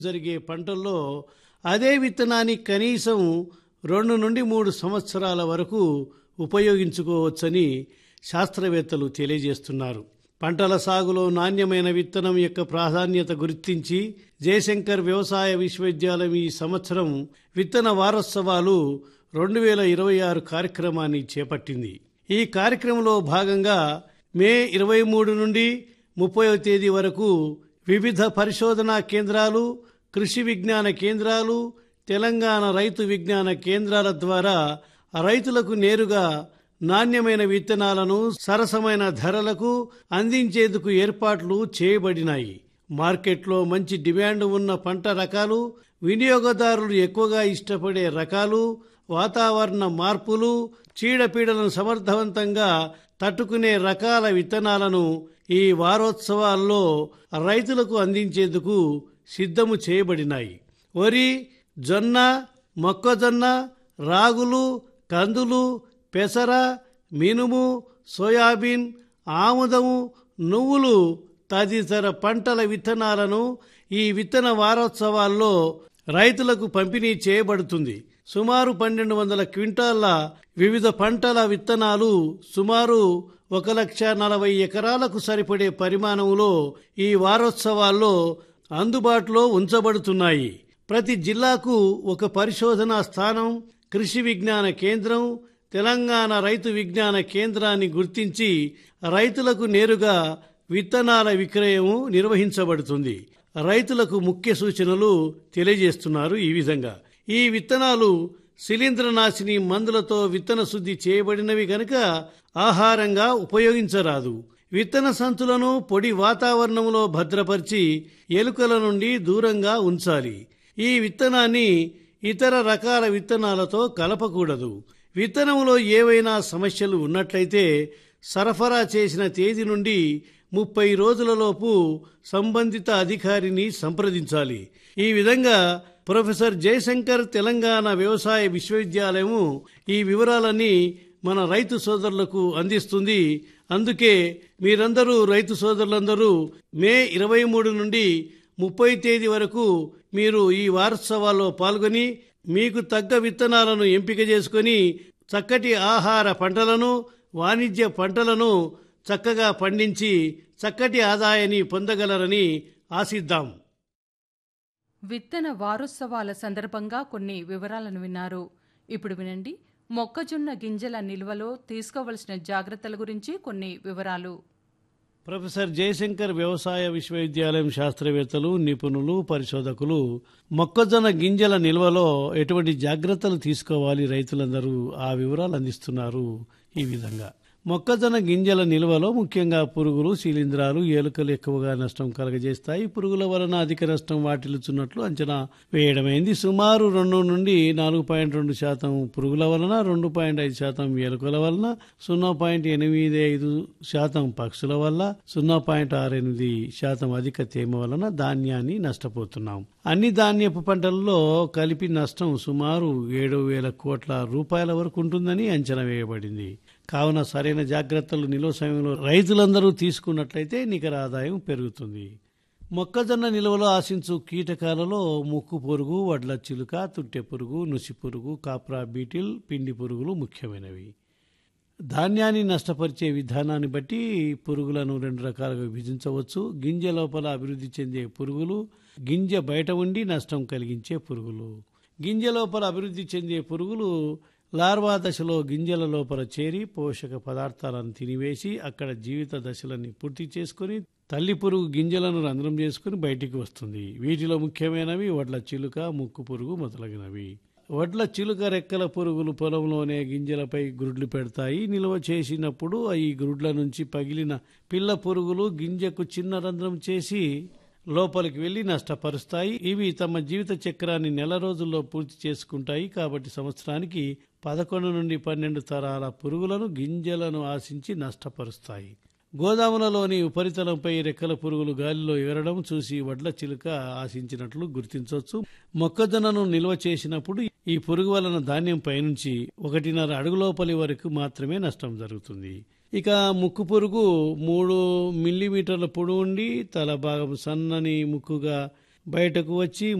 జరిగే పంటల్లో అదే విత్తనాన్ని కనీసం రెండు నుండి మూడు సంవత్సరాల వరకు ఉపయోగించుకోవచ్చని శాస్త్రవేత్తలు తెలియజేస్తున్నారు పంటల సాగులో నాణ్యమైన విత్తనం యొక్క ప్రాధాన్యత గుర్తించి జయశంకర్ వ్యవసాయ విశ్వవిద్యాలయం ఈ సంవత్సరం విత్తన వారోత్సవాలు రెండు వేల ఇరవై ఆరు కార్యక్రమాన్ని చేపట్టింది ఈ కార్యక్రమంలో భాగంగా మే ఇరవై మూడు నుండి ముప్పైవ తేదీ వరకు వివిధ పరిశోధనా కేంద్రాలు కృషి విజ్ఞాన కేంద్రాలు తెలంగాణ రైతు విజ్ఞాన కేంద్రాల ద్వారా రైతులకు నేరుగా నాణ్యమైన విత్తనాలను సరసమైన ధరలకు అందించేందుకు ఏర్పాట్లు చేయబడినాయి మార్కెట్లో మంచి డిమాండ్ ఉన్న పంట రకాలు వినియోగదారులు ఎక్కువగా ఇష్టపడే రకాలు వాతావరణ మార్పులు చీడపీడలను సమర్థవంతంగా తట్టుకునే రకాల విత్తనాలను ఈ వారోత్సవాల్లో రైతులకు అందించేందుకు సిద్ధము చేయబడినాయి వరి జొన్న మొక్కజొన్న రాగులు కందులు పెసర మినుము సోయాబీన్ ఆముదము నువ్వులు తదితర పంటల విత్తనాలను ఈ విత్తన వారోత్సవాల్లో రైతులకు పంపిణీ చేయబడుతుంది సుమారు పన్నెండు వందల క్వింటాళ్ల వివిధ పంటల విత్తనాలు సుమారు ఒక లక్ష నలభై ఎకరాలకు సరిపడే పరిమాణంలో ఈ వారోత్సవాల్లో అందుబాటులో ఉంచబడుతున్నాయి ప్రతి జిల్లాకు ఒక పరిశోధనా స్థానం కృషి విజ్ఞాన కేంద్రం తెలంగాణ రైతు విజ్ఞాన కేంద్రాన్ని గుర్తించి రైతులకు నేరుగా విత్తనాల విక్రయము నిర్వహించబడుతుంది రైతులకు ముఖ్య సూచనలు తెలియజేస్తున్నారు ఈ విధంగా ఈ విత్తనాలు శిలీంద్రనాశిని మందులతో విత్తన శుద్ధి చేయబడినవి గనుక ఆహారంగా ఉపయోగించరాదు విత్తన సంచులను పొడి వాతావరణంలో భద్రపరిచి ఎలుకల నుండి దూరంగా ఉంచాలి ఈ విత్తనాన్ని ఇతర రకాల విత్తనాలతో కలపకూడదు విత్తనంలో ఏవైనా సమస్యలు ఉన్నట్లయితే సరఫరా చేసిన తేదీ నుండి ముప్పై రోజులలోపు సంబంధిత అధికారిని సంప్రదించాలి ఈ విధంగా ప్రొఫెసర్ జయశంకర్ తెలంగాణ వ్యవసాయ విశ్వవిద్యాలయము ఈ వివరాలన్నీ మన రైతు సోదరులకు అందిస్తుంది అందుకే మీరందరూ రైతు సోదరులందరూ మే ఇరవై మూడు నుండి ముప్పై తేదీ వరకు మీరు ఈ వారోత్సవాల్లో పాల్గొని మీకు తగ్గ విత్తనాలను ఎంపిక చేసుకొని చక్కటి ఆహార పంటలను వాణిజ్య పంటలను చక్కగా పండించి చక్కటి ఆదాయాన్ని పొందగలరని ఆశిద్దాం విత్తన వారోత్సవాల సందర్భంగా కొన్ని వివరాలను విన్నారు ఇప్పుడు వినండి మొక్కజొన్న గింజల నిల్వలో తీసుకోవలసిన జాగ్రత్తల గురించి కొన్ని వివరాలు ప్రొఫెసర్ జయశంకర్ వ్యవసాయ విశ్వవిద్యాలయం శాస్త్రవేత్తలు నిపుణులు పరిశోధకులు మొక్కజొన్న గింజల నిల్వలో ఎటువంటి జాగ్రత్తలు తీసుకోవాలి రైతులందరూ ఆ వివరాలు అందిస్తున్నారు ఈ విధంగా మొక్కజొన్న గింజల నిల్వలో ముఖ్యంగా పురుగులు శిలీంధ్రాలు ఏలుకలు ఎక్కువగా నష్టం కలగజేస్తాయి పురుగుల వలన అధిక నష్టం వాటిల్లుచున్నట్లు అంచనా వేయడమైంది సుమారు రెండు నుండి నాలుగు పాయింట్ రెండు శాతం పురుగుల వలన రెండు పాయింట్ ఐదు శాతం ఏలుకల వలన సున్నా పాయింట్ ఎనిమిది ఐదు శాతం పక్షుల వల్ల సున్నా పాయింట్ ఆరు ఎనిమిది శాతం అధిక తేమ వలన ధాన్యాన్ని నష్టపోతున్నాం అన్ని ధాన్యపు పంటలలో కలిపి నష్టం సుమారు ఏడు వేల కోట్ల రూపాయల వరకు ఉంటుందని అంచనా వేయబడింది కావున సరైన జాగ్రత్తలు నిల్వ సమయంలో రైతులందరూ తీసుకున్నట్లయితే నికర ఆదాయం పెరుగుతుంది మొక్కజొన్న నిల్వలో ఆశించు కీటకాలలో ముక్కు పురుగు వడ్ల చిలుక తుట్టె పురుగు నుసి పురుగు కాప్రా బీటిల్ పిండి పురుగులు ముఖ్యమైనవి ధాన్యాన్ని నష్టపరిచే విధానాన్ని బట్టి పురుగులను రెండు రకాలుగా విభజించవచ్చు గింజ లోపల అభివృద్ధి చెందే పురుగులు గింజ బయట ఉండి నష్టం కలిగించే పురుగులు గింజ లోపల అభివృద్ధి చెందే పురుగులు లార్వా దశలో గింజల లోపల చేరి పోషక పదార్థాలను తినివేసి అక్కడ జీవిత దశలని పూర్తి చేసుకుని తల్లి పురుగు గింజలను రంధ్రం చేసుకుని బయటికి వస్తుంది వీటిలో ముఖ్యమైనవి వడ్ల చిలుక ముక్కు పురుగు మొదలగినవి వడ్ల చిలుక రెక్కల పురుగులు పొలంలోనే గింజలపై గ్రుడ్లు పెడతాయి నిల్వ చేసినప్పుడు ఈ గ్రుడ్ల నుంచి పగిలిన పిల్ల పురుగులు గింజకు చిన్న రంధ్రం చేసి లోపలికి వెళ్లి నష్టపరుస్తాయి ఇవి తమ జీవిత చక్రాన్ని నెల రోజుల్లో పూర్తి చేసుకుంటాయి కాబట్టి సంవత్సరానికి పదకొండు నుండి పన్నెండు తరాల పురుగులను గింజలను ఆశించి నష్టపరుస్తాయి గోదాములలోని ఉపరితలంపై రెక్కల పురుగులు గాలిలో ఎగరడం చూసి వడ్ల చిలుక ఆశించినట్లు గుర్తించవచ్చు మొక్కజొన్నను నిల్వ చేసినప్పుడు ఈ పురుగు వలన ధాన్యం పైనుంచి ఒకటిన్నర అడుగు లోపలి వరకు మాత్రమే నష్టం జరుగుతుంది ఇక ముక్కు పురుగు మూడు మిల్లీమీటర్ల పొడవు ఉండి తల భాగం సన్నని ముక్కుగా బయటకు వచ్చి